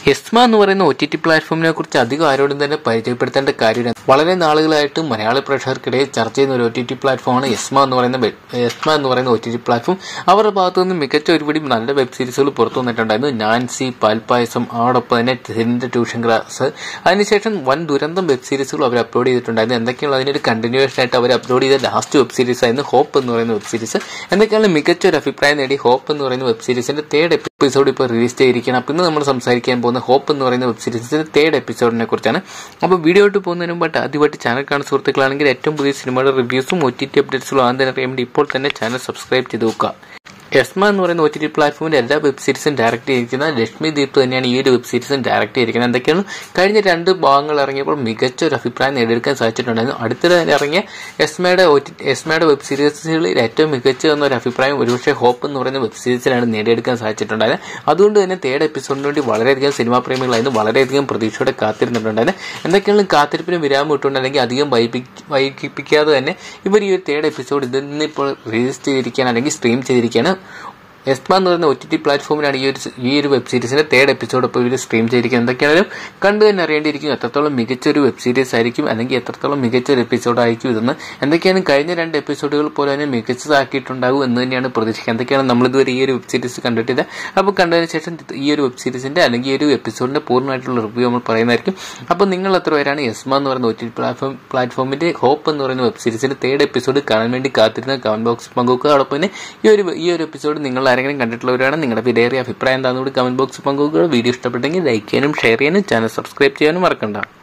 ESMA എന്ന് പറയുന്ന O T T പ്ലാറ്റ്ഫോമിനെ കുറിച്ച് അധികം ആരോടും തന്നെ പരിചയപ്പെടുത്തേണ്ട കാര്യമില്ല വളരെ നാളുകളായിട്ട് മലയാള പ്രേക്ഷകർക്കിടയിൽ ചർച്ച ചെയ്യുന്ന ഒരു ഒ ടി ടി പ്ലാറ്റ്ഫോമാണ് എസ്മ എന്ന് പറയുന്ന web- എസ്മ എന്ന് പറയുന്ന ഒ ടി ടി പ്ലാറ്റ്ഫോം അവരുടെ ഭാഗത്തു നിന്ന് മികച്ച ഒരുപിടി നല്ല വെബ് സീരീസുകൾ പുറത്തു വന്നിട്ടുണ്ടായിരുന്നു നാൻസി പാൽപ്പായസം അതോടൊപ്പം തന്നെ ടെന്റെ ട്യൂഷൻ ക്ലാസ് അതിനുശേഷം വൻ ദുരന്തം വെബ് സീരീസുകൾ അവർ അപ്ലോഡ് ചെയ്തിട്ടുണ്ടായിരുന്നു എന്തൊക്കെയാണ് അതിനൊരു കണ്ടിന്യൂവേഷൻ ആയിട്ട് അവർ അപ്ലോഡ് ചെയ്ത ലാസ്റ്റ് വെബ് സീരീസ് ആയിരുന്നു ഹോപ്പ് എന്ന് പറയുന്ന വെബ് സീരീസ് എന്തൊക്കെയാണ് മികച്ച ഒരു അഭിപ്രായം നേടി ഹോപ്പ് എന്ന് പറയുന്ന വെബ് സീരീസിന്റെ തേർഡ് എപ്പിസോഡ് ഇപ്പോൾ റിലീസ് ചെയ്തിരിക്കുകയാണ് അപ്പോൾ ഇന്ന് നമ്മൾ സംസാരിക്കാൻ പോകുന്ന ഹോപ്പ് എന്ന് പറയുന്ന വെബ് സീരീസിന്റെ തേർഡ് എപ്പിസോഡിനെ കുറിച്ചാണ് അപ്പോൾ വീഡിയോ ആയിട്ട് പോകുന്നതിന് മുമ്പായിട്ട് ആദ്യമായിട്ട് ചാനൽ കാണുന്ന സുഹൃത്തുക്കളാണെങ്കിൽ ഏറ്റവും പുതിയ സിനിമയുടെ റിവ്യൂസും ഒ ടി ടി അപ്ഡേറ്റ്സും ആദ്യം തന്നെ അറിയാൻ വേണ്ടി ഇപ്പോൾ തന്നെ ചാനൽ സബ്സ്ക്രൈബ് ചെയ്ത് നോക്കുക എസ്മ എന്ന് പറയുന്ന ഒ ടി ടി പ്ലാറ്റ്ഫോമിന്റെ എല്ലാ വെബ് സീരീസും ഡയറക്ട് ചെയ്തിരിക്കുന്ന ലക്ഷ്മി ദീപ് തന്നെയാണ് ഈ ഒരു വെബ് സീരീസും ഡയറക്ട് ചെയ്തിരിക്കുന്നത് എന്തൊക്കെയാണ് കഴിഞ്ഞ രണ്ട് ഭാഗങ്ങൾ ഇറങ്ങിയപ്പോൾ മികച്ച ഒരു അഭിപ്രായം നേടിയെടുക്കാൻ സാധിച്ചിട്ടുണ്ടായിരുന്നു അടുത്തിടെ ഇറങ്ങിയ എസ്മയുടെ എസ്മയുടെ വെബ് സീരീസുകളിൽ ഏറ്റവും മികച്ച എന്നൊരു അഭിപ്രായം ഒരുപക്ഷെ ഹോപ്പ് എന്ന് പറയുന്ന വെബ് സീരീസിലാണ് നേടിയെടുക്കാൻ സാധിച്ചിട്ടുണ്ടായത് അതുകൊണ്ട് തന്നെ തേർഡ് എപ്പിസോഡിന് വേണ്ടി വളരെയധികം സിനിമാ പ്രേമികളായിരുന്നു വളരെയധികം പ്രതീക്ഷയോടെ കാത്തിരുന്നിട്ടുണ്ടായിരുന്നു എന്തൊക്കെയാണ് കാത്തിരിപ്പിന് വിരാമം ഇട്ടുണ്ടെങ്കിൽ അധികം വൈകി വൈകിപ്പിക്കാതെ തന്നെ ഇവർ ഈ ഒരു തേർഡ് എപ്പിസോഡ് ഇതിൽ നിന്ന് ഇപ്പോൾ റിലീസ് ചെയ്തിരിക്കാൻ അല്ലെങ്കിൽ സ്ട്രീം ചെയ്തിരിക്കുകയാണ് എസ്മ എന്ന് പറയുന്ന ഒ ടി ടി പ്ലാറ്റ്ഫോമിലാണ് ഈ ഒരു ഈ ഒരു വെബ് സീരീസിന്റെ തേർഡ് എപ്പിസോഡ് ഇപ്പോൾ ഇവർ സ്ട്രീം ചെയ്തിരിക്കുന്നത് എന്തൊക്കെയാണെങ്കിലും കണ്ടു തന്നെ അറിയേണ്ടിയിരിക്കും എത്രത്തോളം മികച്ച ഒരു വെബ് സീരീസ് ആയിരിക്കും അല്ലെങ്കിൽ എത്രത്തോളം മികച്ച ഒരു എപ്പിസോഡ് ആയിരിക്കും ഇതെന്ന് എന്തൊക്കെയാണ് കഴിഞ്ഞ രണ്ട് എപ്പിസോഡുകൾ പോലെ തന്നെ മികച്ചതാക്കിയിട്ടുണ്ടാകും എന്ന് തന്നെയാണ് പ്രതീക്ഷിക്കുക എന്തൊക്കെയാണ് നമ്മളിതുവരെ ഈ ഒരു വെബ് സീരീസ് കണ്ടിട്ടില്ല അപ്പോൾ കണ്ടതിന് ശേഷം ഈ ഒരു വെബ് സീരീസിന്റെ അല്ലെങ്കിൽ ഈ ഒരു എപ്പിസോഡിന്റെ പൂർണ്ണമായിട്ടുള്ള റിവ്യൂ നമ്മൾ പറയുന്നതായിരിക്കും അപ്പോൾ നിങ്ങൾ എത്ര പേരാണ് എസ്മ എന്ന് പറയുന്ന ഒ ടി ടി പ്ലാറ്റ്ഫോം പ്ലാറ്റ്ഫോമിന്റെ ഹോപ്പ് എന്ന് പറയുന്ന വെബ് സീരീസിന്റെ തേർഡ് എപ്പിസോഡ് കാണാൻ വേണ്ടി കാത്തിരുന്ന കമന്റ് ബോക്സ് പങ്കുവെക്കുക അതോടൊപ്പം തന്നെ ഈ ഒരു ഈ ഒരു എപ്പിസോഡ് നിങ്ങൾ ആരെങ്കിലും കണ്ടിട്ടുള്ളവരാണ് നിങ്ങളുടെ വിലയേറിയ അഭിപ്രായം എന്താണെന്ന് കൂടി കമന്റ് ബോക്സിൽ പങ്കുവെക്കുക വീഡിയോ ഇഷ്ടപ്പെട്ടെങ്കിൽ ലൈക്ക് ചെയ്യാനും ഷെയർ ചെയ്യാനും ചാനൽ സബ്സ്ക്രൈബ് ചെയ്യാനും മറക്കണ്ട